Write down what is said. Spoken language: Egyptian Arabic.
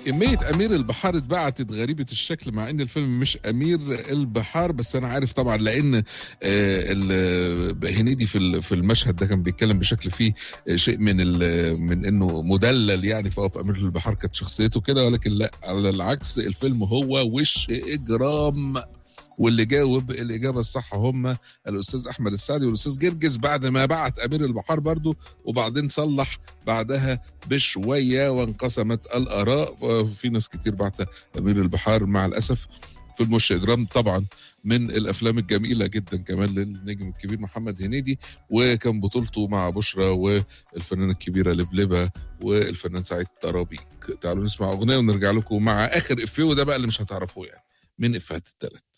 كمية أمير البحار اتبعتت غريبة الشكل مع إن الفيلم مش أمير البحار بس أنا عارف طبعا لأن آه، ال- هنيدي في ال- في المشهد ده كان بيتكلم بشكل فيه آه، شيء من ال- من إنه مدلل يعني فهو في أمير البحار كانت شخصيته كده ولكن لا على العكس الفيلم هو وش إجرام واللي جاوب الإجابة الصح هم الأستاذ أحمد السعدي والأستاذ جرجس بعد ما بعت أمير البحار برضو وبعدين صلح بعدها بشوية وانقسمت الآراء في ناس كتير بعت أمير البحار مع الأسف فيلم وش إجرام طبعا من الأفلام الجميلة جدا كمان للنجم الكبير محمد هنيدي وكان بطولته مع بشرى والفنانة الكبيرة لبلبة والفنان سعيد طرابيك تعالوا نسمع أغنية ونرجع لكم مع آخر إفيه وده بقى اللي مش هتعرفوه يعني من إفيهات التلات